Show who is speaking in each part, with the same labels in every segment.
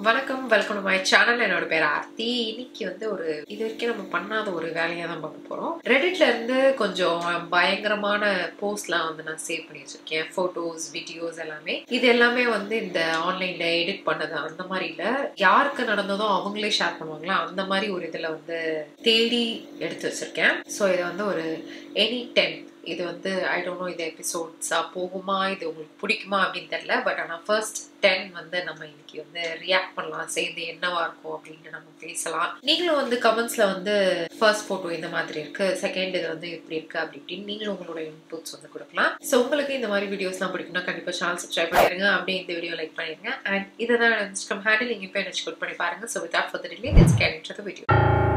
Speaker 1: வணக்கம் welcome to my channel என்னோட பேர் ஆர்த்தி இன்னைக்கு வந்து ஒரு இது வரைக்கும் நம்ம பண்ணாத ஒரு வேலையை தான் பார்க்க போறோம் ரெடிட்ல இருந்து கொஞ்சம் பயங்கரமான போஸ்ட்லாம் வந்து நான் சேவ் பண்ணி வச்சிருக்கேன் போட்டோஸ் வீடியோஸ் எல்லாமே இது எல்லாமே வந்து இந்த ஆன்லைன்ல எடிட் பண்ணது அந்த மாதிரி இல்ல யாருக்கு நடந்ததோ அவங்களே ஷேர் பண்ணுவாங்களா அந்த மாதிரி ஒரு இதுல வந்து தேடி எடுத்து வச்சிருக்கேன் ஸோ இதை வந்து ஒரு எனி டென் இது வந்து ஐ டோன்ட் நோ இது எபிசோட்ஸாக போகுமா இது உங்களுக்கு பிடிக்குமா அப்படின்னு தெரியல பட் ஆனால் ஃபர்ஸ்ட் டென் வந்து நம்ம இன்னைக்கு வந்து ரியாக்ட் பண்ணலாம் சேர்ந்து என்னவா இருக்கும் அப்படின்னு நம்ம பேசலாம் நீங்களும் வந்து கமெண்ட்ஸ்ல வந்து ஃபர்ஸ்ட் ஃபோட்டோ இந்த மாதிரி இருக்கு செகண்ட் இது வந்து இப்படி இருக்கு அப்படி இப்படின்னு நீங்களும் உங்களோட இன்புட்ஸ் வந்து கொடுக்கலாம் ஸோ உங்களுக்கு இந்த மாதிரி வீடியோஸ்லாம் பிடிக்கும்னா கண்டிப்பாக சேனல் சப்ஸ்கிரைப் பண்ணிடுங்க அப்படியே இந்த வீடியோ லைக் பண்ணிடுங்க அண்ட் இதை தான் இன்ஸ்டாகிராம் ஹேண்டில் நீங்கள் இப்போ என்ன பண்ணி பாருங்க so without delay let's get into the video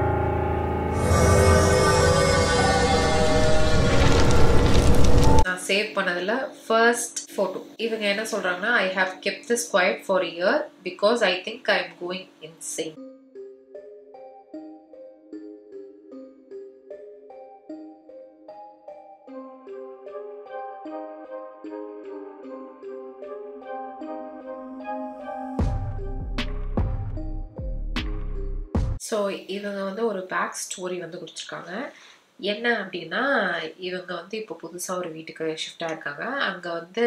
Speaker 1: நான் சேவ் பண்ணதில் ஃபர்ஸ்ட் ஃபோட்டோ இவங்க என்ன சொல்கிறாங்கன்னா I have kept this quiet for year because I think I'm going insane so இவங்க வந்து ஒரு பேக் ஸ்டோரி வந்து கொடுத்துருக்காங்க என்ன அப்படின்னா இவங்க வந்து இப்போ புதுசாக ஒரு வீட்டுக்கு ஷிஃப்ட் ஆயிருக்காங்க அங்கே வந்து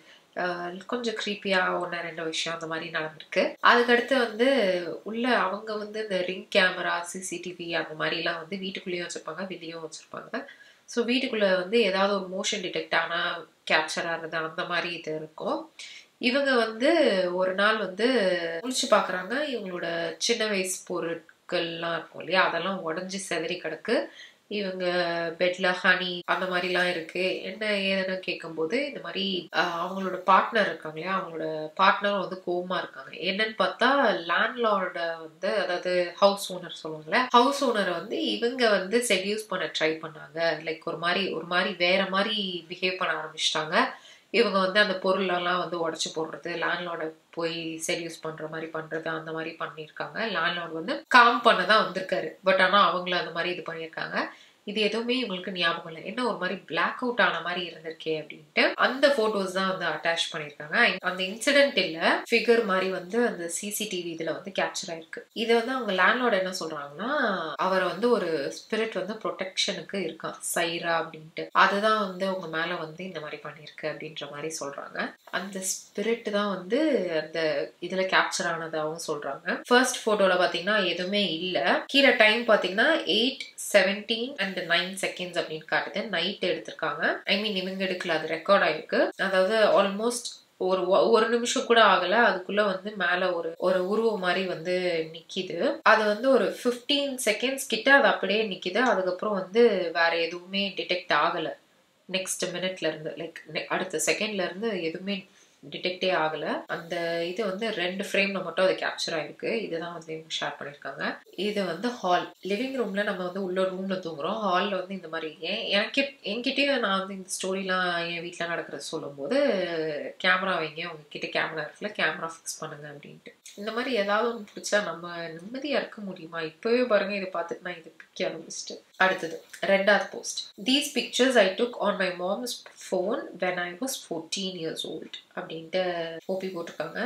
Speaker 1: கொஞ்சம் க்ரீப்பியாக ஒன்று ரெண்டு விஷயம் அந்த மாதிரி நடந்திருக்கு அதுக்கடுத்து வந்து உள்ள அவங்க வந்து இந்த ரிங் கேமரா சிசிடிவி அந்த மாதிரிலாம் வந்து வீட்டுக்குள்ளேயும் வச்சுருப்பாங்க வெளியும் வச்சுருப்பாங்க ஸோ வீட்டுக்குள்ளே வந்து ஏதாவது ஒரு மோஷன் டிடெக்ட் ஆனால் கேப்சர் ஆகிறது அந்த மாதிரி இது இருக்கும் இவங்க வந்து ஒரு நாள் வந்து முழிச்சு பார்க்குறாங்க இவங்களோட சின்ன வயசு பொருட்கள்லாம் இருக்கும் இல்லையா அதெல்லாம் உடஞ்சி செதறி கிடக்கு இவங்க பெட்ல ஹனி அந்த மாதிரிலாம் இருக்கு என்ன ஏதுன்னு கேட்கும்போது இந்த மாதிரி அவங்களோட பார்ட்னர் இருக்காங்க இல்லையா அவங்களோட பார்ட்னர் வந்து கோவமா இருக்காங்க என்னன்னு பார்த்தா லேண்ட்லார்ட வந்து அதாவது ஹவுஸ் ஓனர் சொல்லுவாங்கல்ல ஹவுஸ் ஓனரை வந்து இவங்க வந்து செடியூஸ் பண்ண ட்ரை பண்ணாங்க லைக் ஒரு மாதிரி ஒரு மாதிரி வேற மாதிரி பிஹேவ் பண்ண ஆரம்பிச்சிட்டாங்க இவங்க வந்து அந்த பொருளெல்லாம் வந்து உடச்சி போடுறது லேண்ட்லார்டை போய் செடியூஸ் பண்ற மாதிரி பண்றது அந்த மாதிரி பண்ணியிருக்காங்க லேண்ட்லார்ட் வந்து காம் பண்ண தான் வந்திருக்காரு பட் ஆனால் அவங்கள அந்த மாதிரி இது பண்ணியிருக்காங்க இது எதுவுமே இவங்களுக்கு ஞாபகம் இல்லை என்ன ஒரு மாதிரி பிளாக் அவுட் ஆன மாதிரி இருந்திருக்கே அப்படின்ட்டு அந்த போட்டோஸ் தான் வந்து அட்டாச் பண்ணியிருக்காங்க அந்த இன்சிடென்ட் இல்ல ஃபிகர் மாதிரி வந்து அந்த சிசிடிவி இதுல வந்து கேப்சர் ஆயிருக்கு இது வந்து அவங்க லேண்ட்லோட என்ன சொல்றாங்கன்னா அவரை வந்து ஒரு ஸ்பிரிட் வந்து ப்ரொடெக்ஷனுக்கு இருக்கான் சைரா அப்படின்ட்டு அதுதான் வந்து அவங்க மேல வந்து இந்த மாதிரி பண்ணியிருக்கு அப்படின்ற மாதிரி சொல்றாங்க அந்த ஸ்பிரிட் தான் வந்து அந்த இதுல கேப்சர் ஆனதாகவும் சொல்றாங்க ஃபர்ஸ்ட் போட்டோல பாத்தீங்கன்னா எதுவுமே இல்ல கீழே டைம் பாத்தீங்கன்னா eight seventeen and nine seconds அப்படின்னு காட்டுது நைட் எடுத்திருக்காங்க ஐ மீன் இவங்க எடுக்கல அது ரெக்கார்ட் ஆயிருக்கு அதாவது ஆல்மோஸ்ட் ஒரு ஒரு நிமிஷம் கூட ஆகல அதுக்குள்ள வந்து மேல ஒரு ஒரு உருவம் மாதிரி வந்து நிக்கிது அது வந்து ஒரு பிப்டீன் செகண்ட்ஸ் கிட்ட அது அப்படியே நிக்குது அதுக்கப்புறம் வந்து வேற எதுவுமே டிடெக்ட் ஆகல நெக்ஸ்ட் மினிட்ல இருந்து லைக் அடுத்த செகண்ட்ல இருந்து எதுவுமே டிடெக்டே ஆகல அந்த இது வந்து ரெண்டு ஃப்ரேம்ல மட்டும் அது கேப்சர் ஆயிருக்கு இதுதான் வந்து இவங்க ஷேர் பண்ணிருக்காங்க இது வந்து ஹால் லிவிங் ரூம்ல நம்ம வந்து உள்ள ரூம்ல தூங்குறோம் ஹால்ல வந்து இந்த மாதிரி ஏன் எனக்கு என்கிட்டயும் நான் வந்து இந்த ஸ்டோரிலாம் என் வீட்டில் நடக்கிறது சொல்லும்போது கேமரா வைங்க உங்ககிட்ட கேமரா இருக்குல்ல கேமரா ஃபிக்ஸ் பண்ணுங்க அப்படின்ட்டு இந்த மாதிரி ஏதாவது ஒன்று பிடிச்சா நம்ம நிம்மதியா இருக்க முடியுமா இப்பவே பாருங்க இதை பார்த்துட்டு நான் இதை பிக்க ஆரம்பிச்சிட்டு அடுத்தது ரெண்டாவது post these pictures I took on my mom's phone when I was fourteen years old அப்படின்ட்டு ஓபி போட்டிருக்காங்க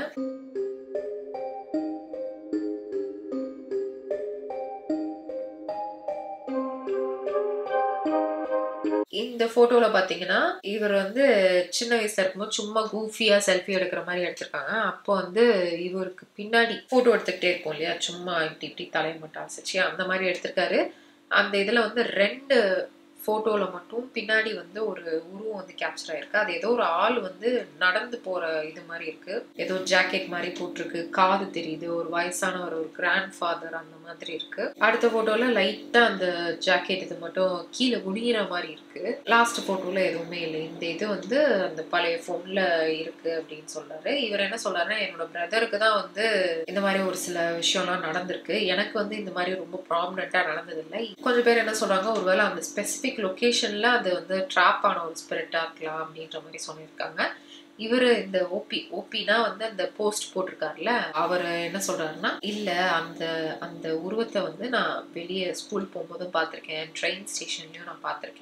Speaker 1: இந்த போட்டோல பாத்தீங்கன்னா இவர் வந்து சின்ன வயசுல இருக்கும்போது சும்மா கூஃபியா செல்ஃபி எடுக்கிற மாதிரி எடுத்திருக்காங்க அப்போ வந்து இவருக்கு பின்னாடி போட்டோ எடுத்துக்கிட்டே இருப்போம் இல்லையா சும்மா இப்படி இப்படி தலையை மட்டும் அசைச்சு அந்த மாதிரி எடுத்திருக்காரு அந்த இதுல வந்து ரெண்டு ஃபோட்டோவில் மட்டும் பின்னாடி வந்து ஒரு உருவம் வந்து கேப்சர் ஆயிருக்கு அது ஏதோ ஒரு ஆள் வந்து நடந்து போகிற இது மாதிரி இருக்கு ஏதோ ஜாக்கெட் மாதிரி போட்டிருக்கு காது தெரியுது ஒரு வயசானவர் ஒரு கிராண்ட் ஃபாதர் அந்த மாதிரி இருக்கு அடுத்த ஃபோட்டோவில் லைட்டாக அந்த ஜாக்கெட் இது மட்டும் கீழே குடிகிற மாதிரி இருக்கு லாஸ்ட் ஃபோட்டோவில் எதுவுமே இல்லை இந்த இது வந்து அந்த பழைய ஃபோனில் இருக்கு அப்படின்னு சொல்றாரு இவர் என்ன சொல்றாருன்னா என்னோட பிரதருக்கு தான் வந்து இந்த மாதிரி ஒரு சில விஷயம்லாம் நடந்திருக்கு எனக்கு வந்து இந்த மாதிரி ரொம்ப ப்ராமினெண்ட்டாக நடந்ததில்லை கொஞ்சம் பேர் என்ன சொல்றாங்க ஒருவேளை அந்த ஸ்பெசிஃபிக் லொக்கேஷன்ல அது வந்து ட்ராப் ஆன ஒரு ஸ்பிரிட்டா இருக்கலாம் அப்படின்ற மாதிரி சொல்லியிருக்காங்க இவர் இந்த ஓபி ஓபினா வந்து அந்த போஸ்ட் போட்டிருக்காருல அவர் என்ன சொல்றாருன்னா இல்ல அந்த அந்த உருவத்தை வந்து நான் வெளியே ஸ்கூல் போகும்போதும் பார்த்துருக்கேன் ட்ரெயின் ஸ்டேஷன்லயும் நான் பார்த்துருக்கேன்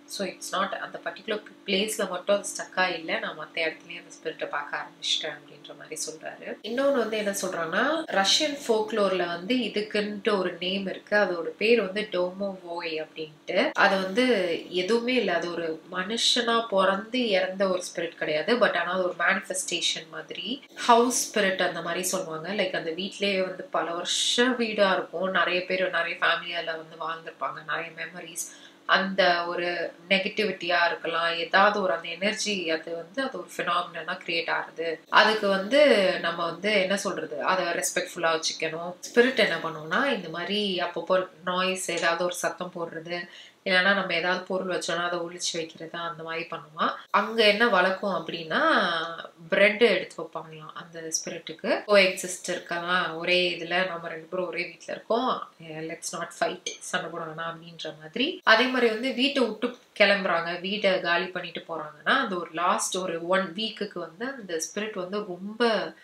Speaker 1: ஸோ இட்ஸ் நாட் அந்த பர்டிகுலர் பிளேஸில் மட்டும் அது ஸ்டக்காக இல்லை நான் மற்ற இடத்துலையும் அந்த ஸ்பிரிட்டை பார்க்க ஆரம்பிச்சிட்டேன் அப்படின்ற மாதிரி சொல்கிறாரு இன்னொன்று வந்து என்ன சொல்கிறாங்கன்னா ரஷ்யன் ஃபோக்லோரில் வந்து இதுக்குன்ட்டு ஒரு நேம் இருக்குது அதோட பேர் வந்து டோமோவோய் அப்படின்ட்டு அது வந்து எதுவுமே இல்லை அது ஒரு மனுஷனாக பிறந்து இறந்த ஒரு ஸ்பிரிட் கிடையாது பட் ஆனால் அது ஒரு மேனிஃபெஸ்டேஷன் மாதிரி ஹவுஸ் ஸ்பிரிட் அந்த மாதிரி சொல்லுவாங்க லைக் அந்த வீட்லேயே வந்து பல வருஷம் வீடாக இருக்கும் நிறைய பேர் நிறைய ஃபேமிலியால் வந்து வாழ்ந்திருப்பாங்க நிறைய மெமரிஸ் அந்த ஒரு நெகட்டிவிட்டியா இருக்கலாம் ஏதாவது ஒரு அந்த எனர்ஜி அது வந்து அது ஒரு ஃபினாமினா கிரியேட் ஆகுது அதுக்கு வந்து நம்ம வந்து என்ன சொல்றது அதை ரெஸ்பெக்ட்ஃபுல்லா வச்சுக்கணும் ஸ்பிரிட் என்ன பண்ணுவோம்னா இந்த மாதிரி அப்பப்போ நாய்ஸ் ஏதாவது ஒரு சத்தம் போடுறது இல்லைன்னா நம்ம ஏதாவது பொருள் வச்சோம்னா அதை ஒழிச்சு வைக்கிறது அந்த மாதிரி பண்ணுமா அங்க என்ன வழக்கம் அப்படின்னா பிரெட் எடுத்து வைப்பாங்களாம் அந்த ஸ்பிரிட்டுக்கு கோ எக்ஸிஸ்ட் இருக்கலாம் ஒரே இதுல நம்ம ரெண்டு பேரும் ஒரே வீட்டில் இருக்கோம் லெட்ஸ் நாட் ஃபைட் சண்டை போட வேணாம் அப்படின்ற மாதிரி அதே மாதிரி வந்து வீட்டை விட்டு கிளம்புறாங்க வீட்டை காலி பண்ணிட்டு போறாங்கன்னா அந்த ஒரு லாஸ்ட் ஒரு ஒன் வீக்குக்கு வந்து அந்த ஸ்பிரிட் வந்து ரொம்ப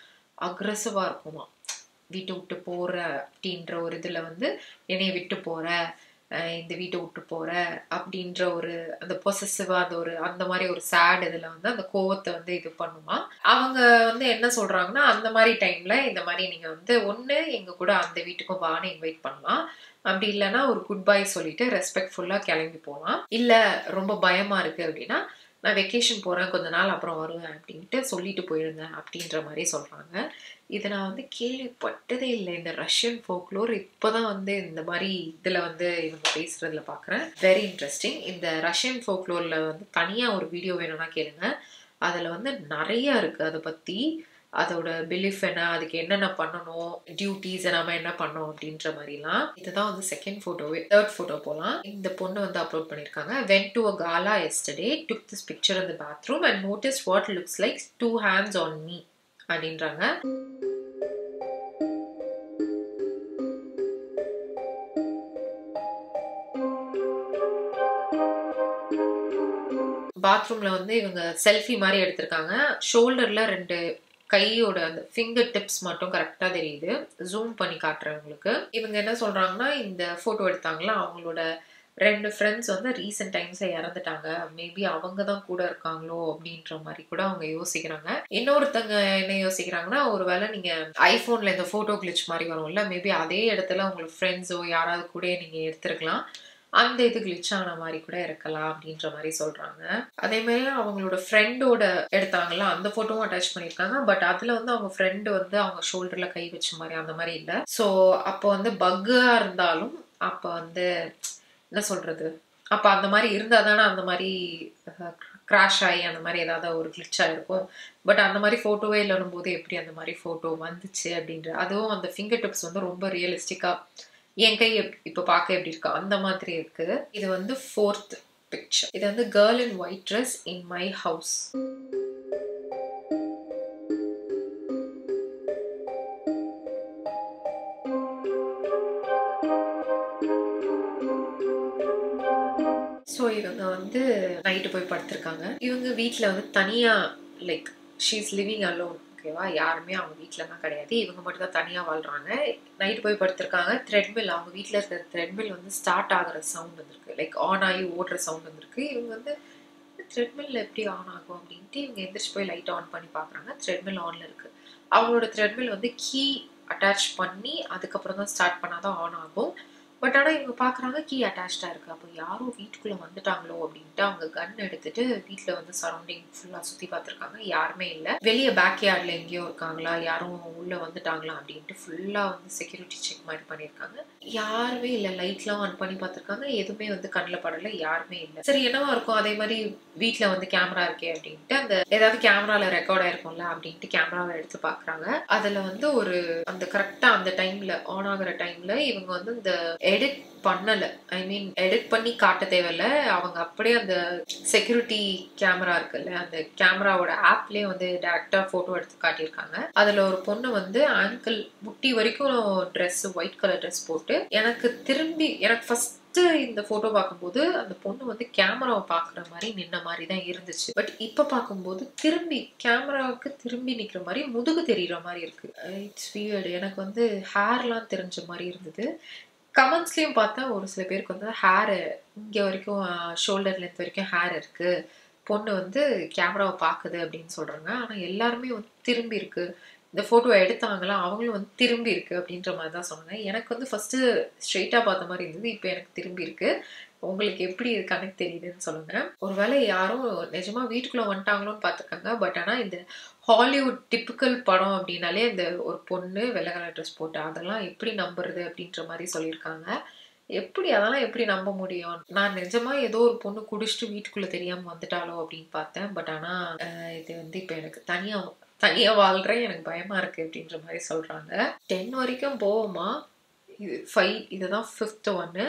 Speaker 1: அக்ரஸிவா இருக்குமா வீட்டை விட்டு போற அப்படின்ற ஒரு இதுல வந்து என்னைய விட்டு போற இந்த வீட்டை விட்டு போற அப்படின்ற ஒரு அந்த பொசசிவா அந்த ஒரு அந்த மாதிரி ஒரு சேட் இதுல வந்து அந்த கோவத்தை வந்து இது பண்ணுமா அவங்க வந்து என்ன சொல்றாங்கன்னா அந்த மாதிரி டைம்ல இந்த மாதிரி நீங்க வந்து ஒண்ணு எங்க கூட அந்த வீட்டுக்கும் வான்னு இன்வைட் பண்ணலாம் அப்படி இல்லைன்னா ஒரு குட் பை சொல்லிட்டு ரெஸ்பெக்ட்ஃபுல்லா கிளம்பி போகலாம் இல்ல ரொம்ப பயமா இருக்கு அப்படின்னா நான் வெக்கேஷன் போறேன் கொஞ்ச நாள் அப்புறம் வருவேன் அப்படின்ட்டு சொல்லிட்டு போயிருந்தேன் அப்படின்ற மாதிரி சொல்றாங்க இதை நான் வந்து கேள்விப்பட்டதே இல்லை இந்த ரஷ்யன் ஃபோக்லோர் இப்போதான் வந்து இந்த மாதிரி இதில் வந்து இவங்க பேசுறதுல பார்க்குறேன் வெரி இன்ட்ரெஸ்டிங் இந்த ரஷ்யன் ஃபோக்லோரில் வந்து தனியாக ஒரு வீடியோ வேணும்னா கேளுங்க அதில் வந்து நிறைய இருக்குது அதை பற்றி அதோட பிலீஃப் என்ன அதுக்கு என்னென்ன பண்ணணும் டியூட்டிஸ் நம்ம என்ன பண்ணோம் அப்படின்ற மாதிரிலாம் இதுதான் வந்து செகண்ட் ஃபோட்டோவே தேர்ட் ஃபோட்டோ போகலாம் இந்த பொண்ணு வந்து அப்லோட் பண்ணியிருக்காங்க went to a gala yesterday took this picture in the bathroom and notice what looks like two hands on me அப்படின்றாங்க பாத்ரூம்ல வந்து இவங்க செல்ஃபி மாதிரி எடுத்திருக்காங்க ஷோல்டர்ல ரெண்டு கையோட அந்த ஃபிங்கர் டிப்ஸ் மட்டும் கரெக்டா தெரியுது ஜூம் பண்ணி காட்டுறேன் உங்களுக்கு இவங்க என்ன சொல்றாங்கன்னா இந்த போட்டோ எடுத்தாங்களா அவங்களோட ரெண்டு ஃப்ரெண்ட்ஸ் வந்து ரீசெண்ட் டைம்ஸ்ல இறந்துட்டாங்க மேபி அவங்க தான் கூட இருக்காங்களோ அப்படின்ற மாதிரி கூட அவங்க யோசிக்கிறாங்க இன்னொருத்தங்க என்ன யோசிக்கிறாங்கன்னா ஒருவேளை நீங்க ஐபோன்ல இந்த போட்டோ கிளிச் மாதிரி வரும்ல மேபி அதே இடத்துல உங்களுக்கு ஃப்ரெண்ட்ஸோ யாராவது கூட நீங்க எடுத்திருக்கலாம் அந்த இது கிளிச் ஆன மாதிரி கூட இருக்கலாம் அப்படின்ற மாதிரி சொல்றாங்க அதே மாதிரி அவங்களோட ஃப்ரெண்டோட எடுத்தாங்கல்ல அந்த போட்டோவும் அட்டாச் பண்ணியிருக்காங்க பட் அதுல வந்து அவங்க ஃப்ரெண்டு வந்து அவங்க ஷோல்டர்ல கை வச்ச மாதிரி அந்த மாதிரி இல்லை ஸோ அப்போ வந்து பக்கா இருந்தாலும் அப்போ வந்து என்ன சொல்றது அப்போ அந்த மாதிரி இருந்தால் தானே அந்த மாதிரி கிராஷ் ஆகி அந்த மாதிரி ஏதாவது ஒரு கிளிச்சாக இருக்கும் பட் அந்த மாதிரி ஃபோட்டோவே இல்லைன்னும் போது எப்படி அந்த மாதிரி ஃபோட்டோ வந்துச்சு அப்படின்ற அதுவும் அந்த ஃபிங்கர் டிப்ஸ் வந்து ரொம்ப ரியலிஸ்டிக்காக என் கை இப்போ பார்க்க எப்படி இருக்கா அந்த மாதிரி இருக்கு இது வந்து ஃபோர்த் பிக்சர் இது வந்து girl in white dress in my house so இவங்க வந்து நைட்டு போய் படுத்திருக்காங்க இவங்க வீட்டில் வந்து தனியாக லைக் ஷீஸ் லிவிங் அலோன் ஓகேவா யாருமே அவங்க வீட்டில் தான் கிடையாது இவங்க மட்டும் தான் தனியாக வாழ்கிறாங்க நைட்டு போய் படுத்திருக்காங்க த்ரெட்மில் அவங்க வீட்டில் இருக்கிற த்ரெட்மில் வந்து ஸ்டார்ட் ஆகிற சவுண்ட் வந்திருக்கு லைக் ஆன் ஆகி ஓடுற சவுண்ட் வந்திருக்கு இவங்க வந்து த்ரெட்மில் எப்படி ஆன் ஆகும் அப்படின்ட்டு இவங்க எந்திரிச்சு போய் லைட் ஆன் பண்ணி பார்க்குறாங்க த்ரெட்மில் ஆனில் இருக்குது அவங்களோட த்ரெட்மில் வந்து கீ அட்டாச் பண்ணி அதுக்கப்புறம் தான் ஸ்டார்ட் பண்ணாதான் ஆன் ஆகும் பட் ஆனால் இவங்க பார்க்குறாங்க கீ அட்டாச்சாக இருக்குது அப்போ யாரும் வீட்டுக்குள்ளே வந்துட்டாங்களோ அப்படின்ட்டு அவங்க கன் எடுத்துட்டு வீட்டில் வந்து சரௌண்டிங் ஃபுல்லாக சுற்றி பார்த்துருக்காங்க யாருமே இல்லை வெளியே பேக் யார்டில் எங்கேயோ இருக்காங்களா யாரும் உள்ளே வந்துட்டாங்களா அப்படின்ட்டு ஃபுல்லாக வந்து செக்யூரிட்டி செக் மாதிரி பண்ணியிருக்காங்க யாருமே இல்லை லைட்லாம் ஆன் பண்ணி பார்த்துருக்காங்க எதுவுமே வந்து கண்ணில் படலை யாருமே இல்லை சரி என்னவா இருக்கும் அதே மாதிரி வீட்டில் வந்து கேமரா இருக்கே அப்படின்ட்டு அந்த ஏதாவது கேமராவில் ரெக்கார்ட் ஆயிருக்கும்ல அப்படின்ட்டு கேமராவை எடுத்து பார்க்குறாங்க அதில் வந்து ஒரு அந்த கரெக்டாக அந்த டைமில் ஆன் ஆகிற டைமில் இவங்க வந்து இந்த எடிட் பண்ணல ஐ மீன் எடிட் பண்ணி காட்ட தேவையில்ல அவங்க அப்படியே அந்த செக்யூரிட்டி கேமரா இருக்குல்ல அந்த கேமராவோட ஆப்லயே வந்து டேரக்டா போட்டோ எடுத்து காட்டியிருக்காங்க அதுல ஒரு பொண்ணு வந்து ஆங்கிள் முட்டி வரைக்கும் ட்ரெஸ் ஒயிட் கலர் ட்ரெஸ் போட்டு எனக்கு திரும்பி எனக்கு ஃபர்ஸ்ட் இந்த போட்டோ பார்க்கும்போது அந்த பொண்ணு வந்து கேமராவை பாக்குற மாதிரி நின்ன மாதிரி தான் இருந்துச்சு பட் இப்ப பார்க்கும்போது திரும்பி கேமராவுக்கு திரும்பி நிக்கிற மாதிரி முதுகு தெரியுற மாதிரி இருக்கு இட்ஸ் வியர்டு எனக்கு வந்து ஹேர்லாம் தெரிஞ்ச மாதிரி இருந்தது கமெண்ட்ஸ்லயும் பார்த்தா ஒரு சில பேருக்கு வந்து ஹேர் இங்க வரைக்கும் ஷோல்டர் லென்த் வரைக்கும் ஹேர் இருக்கு பொண்ணு வந்து கேமராவை பார்க்குது அப்படின்னு சொல்றாங்க ஆனா எல்லாருமே வந்து திரும்பி இருக்கு இந்த ஃபோட்டோ எடுத்தாங்களா அவங்களும் வந்து திரும்பி இருக்கு அப்படின்ற மாதிரி தான் சொன்னாங்க எனக்கு வந்து ஃபர்ஸ்ட் ஸ்ட்ரெயிட்டா பார்த்த மாதிரி இருந்தது இப்போ எனக்கு திரும்பி இருக்கு உங்களுக்கு எப்படி இது கணக்கு தெரியுதுன்னு சொல்லுங்க ஒருவேளை யாரும் நிஜமா வீட்டுக்குள்ள வந்துட்டாங்களோன்னு பார்த்துருக்காங்க பட் ஆனா இந்த ஹாலிவுட் டிப்பிக்கல் படம் அப்படின்னாலே இந்த ஒரு பொண்ணு வெள்ளை கலர் ட்ரெஸ் போட்டு அதெல்லாம் எப்படி நம்புறது அப்படின்ற மாதிரி சொல்லியிருக்காங்க எப்படி அதெல்லாம் எப்படி நம்ப முடியும் நான் நிஜமா ஏதோ ஒரு பொண்ணு குடிச்சிட்டு வீட்டுக்குள்ள தெரியாம வந்துட்டாலோ அப்படின்னு பார்த்தேன் பட் ஆனா அஹ், இது வந்து இப்ப எனக்கு தனியா தனியா வாழ்றேன் எனக்கு பயமா இருக்கு அப்படின்ற மாதிரி சொல்றாங்க டென் வரைக்கும் போவோமா இது ஃபைவ் இதுதான் ஃபிஃப்த் ஒன்னு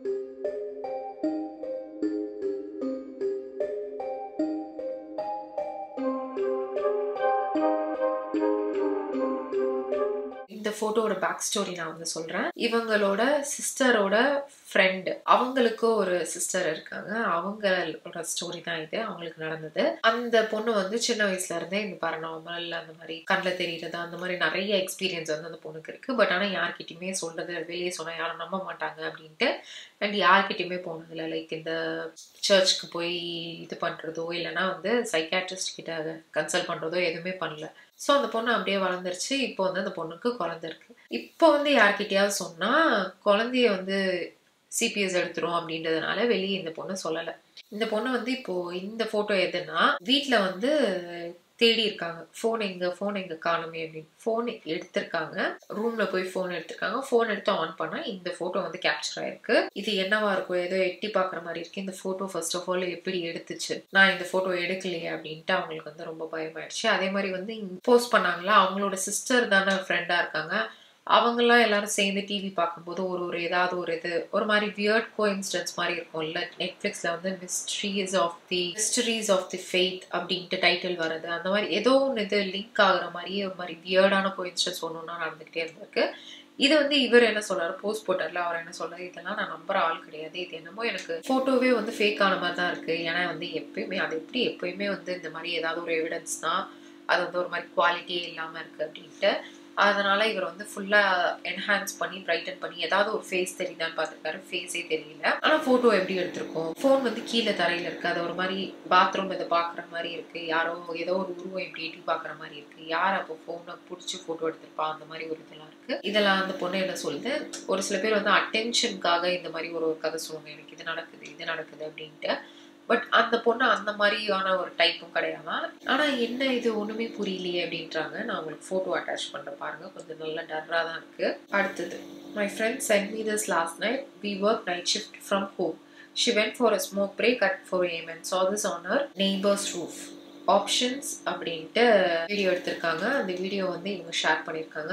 Speaker 1: இந்த போட்டோவோட பேக் ஸ்டோரி நான் வந்து சொல்றேன் இவங்களோட சிஸ்டரோட ஃப்ரெண்டு அவங்களுக்கு ஒரு சிஸ்டர் இருக்காங்க அவங்களோட ஸ்டோரி தான் இது அவங்களுக்கு நடந்தது அந்த பொண்ணு வந்து சின்ன வயசுல இருந்தே இந்த பரநார்மல் அந்த மாதிரி கண்ணில் தெரியறது அந்த மாதிரி நிறைய எக்ஸ்பீரியன்ஸ் வந்து அந்த பொண்ணுக்கு இருக்கு பட் ஆனால் யார்கிட்டயுமே சொல்றது வெளியே சொன்னா யாரும் நம்ப மாட்டாங்க அப்படின்ட்டு அண்ட் யார்கிட்டயுமே போனதில்லை லைக் இந்த சர்ச்சுக்கு போய் இது பண்றதோ இல்லைன்னா வந்து சைக்காட்ரிஸ்ட் கிட்ட கன்சல்ட் பண்றதோ எதுவுமே பண்ணல ஸோ அந்த பொண்ணு அப்படியே வளர்ந்துருச்சு இப்போ வந்து அந்த பொண்ணுக்கு குழந்தை இருக்கு இப்போ வந்து யார்கிட்டயாவது சொன்னா குழந்தைய வந்து சிபிஎஸ் எடுத்துரும் அப்படின்றதுனால வெளியே இந்த பொண்ணு சொல்லலை இந்த பொண்ணு வந்து இப்போ இந்த போட்டோ எதுன்னா வீட்டில் வந்து தேடி இருக்காங்க ஃபோன் எங்க ஃபோன் எங்க காணுமே அப்படின்னு ஃபோன் எடுத்திருக்காங்க ரூம்ல போய் ஃபோன் எடுத்திருக்காங்க ஃபோன் எடுத்து ஆன் பண்ணா இந்த போட்டோ வந்து கேப்சர் ஆயிருக்கு இது என்னவா இருக்கும் ஏதோ எட்டி பார்க்குற மாதிரி இருக்கு இந்த போட்டோ ஃபர்ஸ்ட் ஆஃப் ஆல் எப்படி எடுத்துச்சு நான் இந்த போட்டோ எடுக்கலையே அப்படின்ட்டு அவங்களுக்கு வந்து ரொம்ப பயமாயிடுச்சு அதே மாதிரி வந்து போஸ்ட் பண்ணாங்களா அவங்களோட சிஸ்டர் தானே ஃப்ரெண்டா இருக்காங்க அவங்கெல்லாம் எல்லாரும் சேர்ந்து டிவி பார்க்கும்போது ஒரு ஒரு ஏதாவது ஒரு இது ஒரு மாதிரி வியர்ட் கோ இன்ஸ்டன்ஸ் மாதிரி இருக்கும்ல நெட்ஃப்ளிக்ஸ்ல வந்து mysteries of the mysteries of the faith அப்படின்ட்டு டைட்டில் வருது அந்த மாதிரி ஏதோ ஒன்று இது லிங்க் ஆகுற மாதிரி ஒரு மாதிரி வியர்டான கோ இன்ஸ்டன்ஸ் ஒன்று ஒன்றா நடந்துகிட்டே இருந்திருக்கு இது வந்து இவர் என்ன சொல்றாரு போஸ்ட் போட்டார்ல அவர் என்ன சொல்றாரு இதெல்லாம் நான் நம்புற ஆள் கிடையாது இது என்னமோ எனக்கு போட்டோவே வந்து ஃபேக் ஆன மாதிரி தான் இருக்கு ஏன்னா வந்து எப்பயுமே அது எப்படி எப்பயுமே வந்து இந்த மாதிரி ஏதாவது ஒரு எவிடன்ஸ் தான் அது வந்து ஒரு மாதிரி குவாலிட்டியே இல்லாம இருக்கு அப்படின்ட்டு அதனால இவர் வந்து ஃபுல்லா என்ஹான்ஸ் பண்ணி பிரைட்டன் பண்ணி ஏதாவது ஒரு ஃபேஸ் தெரியுதான்னு பார்த்துருக்காரு ஃபேஸே தெரியல ஆனா போட்டோ எப்படி எடுத்திருக்கோம் ஃபோன் வந்து கீழே தரையில இருக்கு அது ஒரு மாதிரி பாத்ரூம் இதை பாக்குற மாதிரி இருக்கு யாரோ ஏதோ ஒரு உருவம் இப்படி எட்டி பாக்குற மாதிரி இருக்கு யார் அப்போ போனை பிடிச்சி போட்டோ எடுத்திருப்பா அந்த மாதிரி ஒரு இதெல்லாம் இருக்கு இதெல்லாம் அந்த பொண்ணு என்ன சொல்லுது ஒரு சில பேர் வந்து அட்டென்ஷனுக்காக இந்த மாதிரி ஒரு ஒரு கதை சொல்லுவாங்க எனக்கு இது நடக்குது இது நடக்குது அப்படின்ட்டு பட் அந்த பொண்ணு அந்த மாதிரியான ஒரு டைப்பும் கிடையாதா ஆனா என்ன இது ஒண்ணுமே புரியலையே அப்படின்றாங்க நான் உங்களுக்கு போட்டோ அட்டாச் பண்றேன் பாருங்க கொஞ்சம் நல்ல டர்ரா தான் இருக்கு அடுத்தது my friend sent me this last night we work night shift from home she went for a smoke break at four AM and saw this on her neighbor's roof options அப்படின்ட்டு video எடுத்திருக்காங்க அந்த video வந்து இவங்க share பண்ணியிருக்காங்க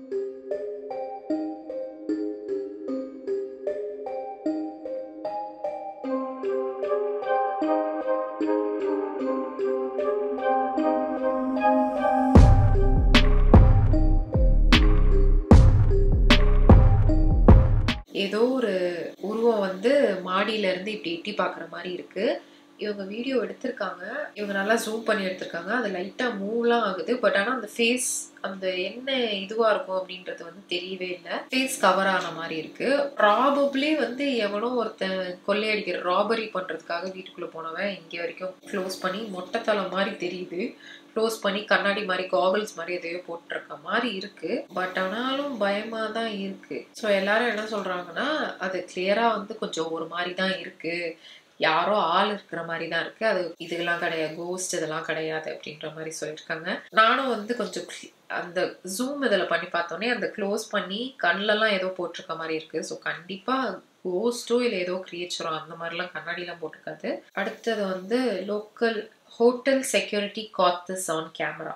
Speaker 1: ஏதோ ஒரு உருவம் வந்து மாடியில இருந்து இப்படி எட்டி பார்க்குற மாதிரி இருக்கு இவங்க வீடியோ எடுத்திருக்காங்க இவங்க நல்லா ஜூம் பண்ணி எடுத்திருக்காங்க அது லைட்டா மூவ்லாம் ஆகுது பட் ஆனா அந்த ஃபேஸ் அந்த என்ன இதுவா இருக்கும் அப்படின்றது வந்து தெரியவே இல்லை ஃபேஸ் கவர் ஆன மாதிரி இருக்கு ப்ராபப்ளி வந்து எவனோ ஒருத்தன் கொள்ளையடிக்கிற ராபரி பண்றதுக்காக வீட்டுக்குள்ள போனவன் இங்க வரைக்கும் க்ளோஸ் பண்ணி மொட்டைத்தலை மாதிரி தெரியுது க்ளோஸ் பண்ணி கண்ணாடி மாதிரி காகல்ஸ் மாதிரி எதையோ போட்டிருக்க மாதிரி இருக்கு பட் ஆனாலும் பயமா தான் இருக்கு ஸோ எல்லாரும் என்ன சொல்றாங்கன்னா அது கிளியரா வந்து கொஞ்சம் ஒரு மாதிரி தான் இருக்கு யாரோ ஆள் இருக்கிற மாதிரி தான் இருக்கு அது இதெல்லாம் கிடையாது கோஸ்ட் இதெல்லாம் கிடையாது அப்படின்ற மாதிரி சொல்லியிருக்காங்க நானும் வந்து கொஞ்சம் cl- அந்த ஜூம் இதில் பண்ணி பார்த்தோன்னே அந்த க்ளோஸ் பண்ணி கண்ணிலலாம் ஏதோ போட்டிருக்க மாதிரி இருக்கு ஸோ கண்டிப்பா கோஸ்டோ இல்லை ஏதோ கிரியேச்சரோ அந்த மாதிரிலாம் கண்ணாடிலாம் போட்டிருக்காது அடுத்தது வந்து local hotel security caught this on camera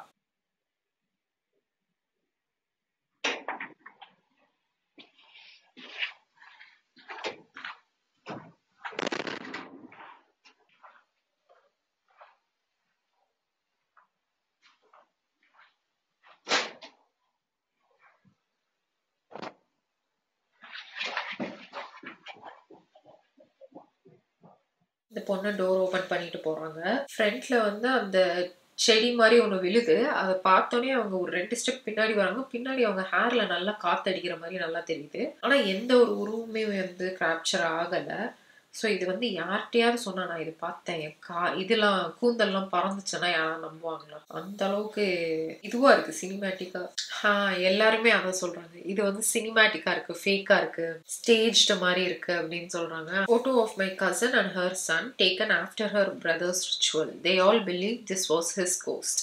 Speaker 1: இந்த பொண்ணு டோர் ஓபன் பண்ணிட்டு போறாங்க ஃப்ரண்ட்ல வந்து அந்த செடி மாதிரி ஒன்று விழுது அதை பார்த்தோன்னே அவங்க ஒரு ரெண்டு ஸ்டெப் பின்னாடி வராங்க பின்னாடி அவங்க ஹேர்ல நல்லா காத்தடிக்கிற மாதிரி நல்லா தெரியுது ஆனா எந்த ஒரு உருவமே வந்து கேப்சர் ஆகலை ஸோ இது வந்து யார்கிட்டயாவது சொன்னா நான் இது பார்த்தேன் என் கா இதெல்லாம் கூந்தல்லாம் பறந்துச்சுன்னா யாரும் நம்புவாங்களா அந்த அளவுக்கு இதுவா இருக்கு சினிமேட்டிக்கா ஆஹ் எல்லாருமே அதான் சொல்றாங்க இது வந்து சினிமேட்டிக்கா இருக்கு ஃபேக்கா இருக்கு ஸ்டேஜ்டு மாதிரி இருக்கு அப்படின்னு சொல்றாங்க photo of my cousin and her son taken after her brother's ritual they all believe this was his ghost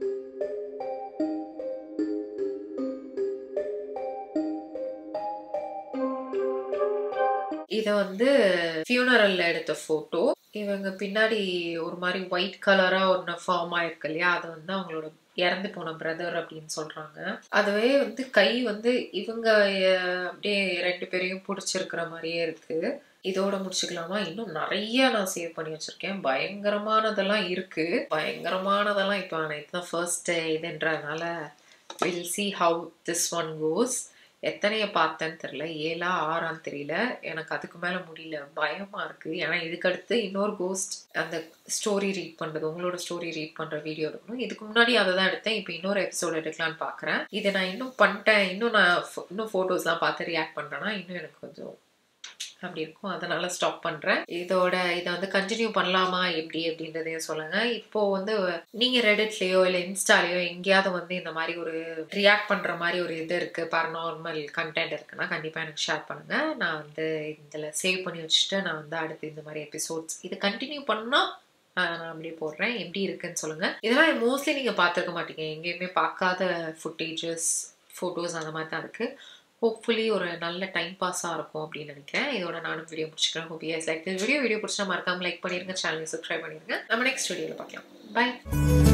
Speaker 1: இதை வந்து ஃபியூனரல்ல எடுத்த ஃபோட்டோ இவங்க பின்னாடி ஒரு மாதிரி ஒயிட் கலரா ஒன்று ஃபார்ம் ஆயிருக்கு இல்லையா அது வந்து அவங்களோட இறந்து போன பிரதர் அப்படின்னு சொல்றாங்க அதுவே வந்து கை வந்து இவங்க அஹ், அப்படியே ரெண்டு பேரையும் பிடிச்சிருக்கிற மாதிரியே இருக்கு இதோட முடிச்சுக்கலாமா இன்னும் நிறைய நான் சேவ் பண்ணி வச்சிருக்கேன் பயங்கரமானதெல்லாம் இருக்கு பயங்கரமானதெல்லாம் இப்போ நான் இதுதான் ஃபர்ஸ்ட் இதுன்றதுனால we'll see how this one goes எத்தனைய பார்த்தேன்னு தெரியல ஏழா ஆறான்னு தெரியல எனக்கு அதுக்கு மேல முடியல பயமா இருக்கு ஏன்னா இதுக்கு அடுத்து இன்னொரு கோஸ்ட் அந்த ஸ்டோரி ரீட் பண்றது உங்களோட ஸ்டோரி ரீட் பண்ற வீடியோ எடுக்கணும் இதுக்கு முன்னாடி அதை தான் எடுத்தேன் இப்போ இன்னொரு எபிசோட் எடுக்கலாம்னு பாக்குறேன் இதை நான் இன்னும் பண்ணிட்டேன் இன்னும் நான் pho- இன்னும் போட்டோஸ்லாம் பார்த்து ரியாக்ட் பண்றேன்னா இன்னும் எனக்கு கொஞ்சம் அப்படி இருக்கும் அதனால ஸ்டாப் பண்றேன் இதோட இதை வந்து கண்டினியூ பண்ணலாமா எப்படி அப்படின்றதையும் சொல்லுங்க இப்போ வந்து நீங்க ரெடிட்லயோ இல்ல இன்ஸ்டாலயோ எங்கேயாவது வந்து இந்த மாதிரி ஒரு ரியாக்ட் பண்ற மாதிரி ஒரு இது இருக்கு paranormal கண்டென்ட் இருக்குன்னா கண்டிப்பா எனக்கு ஷேர் பண்ணுங்க நான் வந்து இதுல சேவ் பண்ணி வச்சுட்டு நான் வந்து அடுத்து இந்த மாதிரி எபிசோட்ஸ் இது கண்டினியூ பண்ணா ஆஹ் நான் அப்படியே போடுறேன் எப்படி இருக்குன்னு சொல்லுங்க இதெல்லாம் மோஸ்ட்லி நீங்க பார்த்துருக்க மாட்டீங்க எங்கேயுமே பார்க்காத ஃபுட்டேஜஸ் ஃபோட்டோஸ் அந்த மாதிரி தான் இருக்கு ஹோப்ஃபுல்லி ஒரு நல்ல டைம் பாஸாக இருக்கும் அப்படின்னு நினைக்கிறேன் இதோட நானும் வீடியோ முடிச்சுக்கிறேன் ஹோப் எஸ் லைக் வீடியோ வீடியோ பிடிச்சா மறக்காம லைக் பண்ணிருங்க சேனலை சப்ஸ்கிரைப் பண்ணிருங்க நம்ம நெக்ஸ்ட் வீடியோவில் பார்க்கலாம் பை